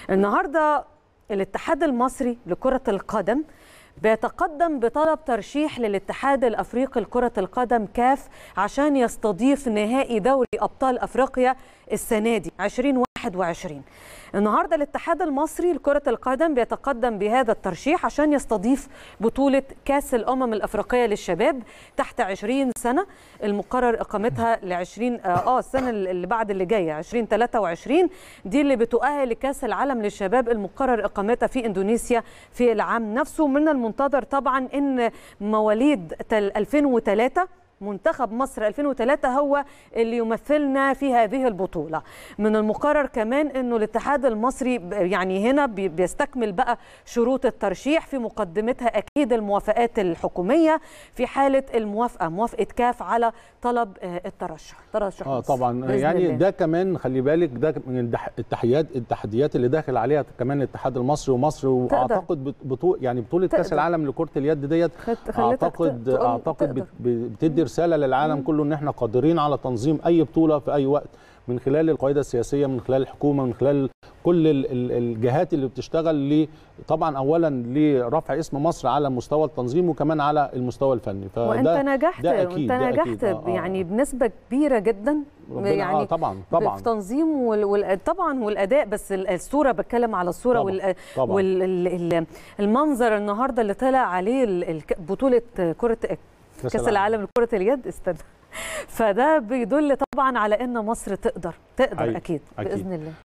النهارده الاتحاد المصري لكرة القدم بيتقدم بطلب ترشيح للاتحاد الافريقي لكرة القدم كاف عشان يستضيف نهائي دوري ابطال افريقيا السنه دي 2021 النهارده الاتحاد المصري لكرة القدم بيتقدم بهذا الترشيح عشان يستضيف بطولة كأس الأمم الأفريقية للشباب تحت 20 سنة المقرر إقامتها ل 20 اه السنة اللي بعد اللي جاية 2023 دي اللي بتؤهل لكأس العالم للشباب المقرر إقامتها في إندونيسيا في العام نفسه من المنتظر طبعا إن مواليد 2003 منتخب مصر 2003 هو اللي يمثلنا في هذه البطولة من المقرر كمان أنه الاتحاد المصري يعني هنا بيستكمل بقى شروط الترشيح في مقدمتها أكيد الموافقات الحكومية في حالة الموافقة موافقة كاف على طلب الترشح ترشح اه طبعا يعني الله. ده كمان خلي بالك ده من التحديات التحديات اللي داخل عليها كمان الاتحاد المصري ومصر واعتقد بطوله يعني بطوله كاس العالم لكره اليد ديت اعتقد اعتقد بتدي رساله للعالم كله ان احنا قادرين على تنظيم اي بطوله في اي وقت من خلال القاعده السياسيه من خلال الحكومه من خلال كل الجهات اللي بتشتغل طبعا اولا لرفع اسم مصر على مستوى التنظيم وكمان على المستوى الفني فده وانت نجحت ده أكيد وانت نجحت أكيد آه يعني آه بنسبه كبيره جدا يعني آه طبعا طبعا في تنظيم وال... طبعا والاداء بس الصوره بتكلم على الصوره طبعًا وال... طبعًا والمنظر النهارده اللي طلع عليه بطوله كره كاس العالم لكره اليد استنى فده بيدل طبعا على ان مصر تقدر تقدر أكيد. اكيد, أكيد. باذن الله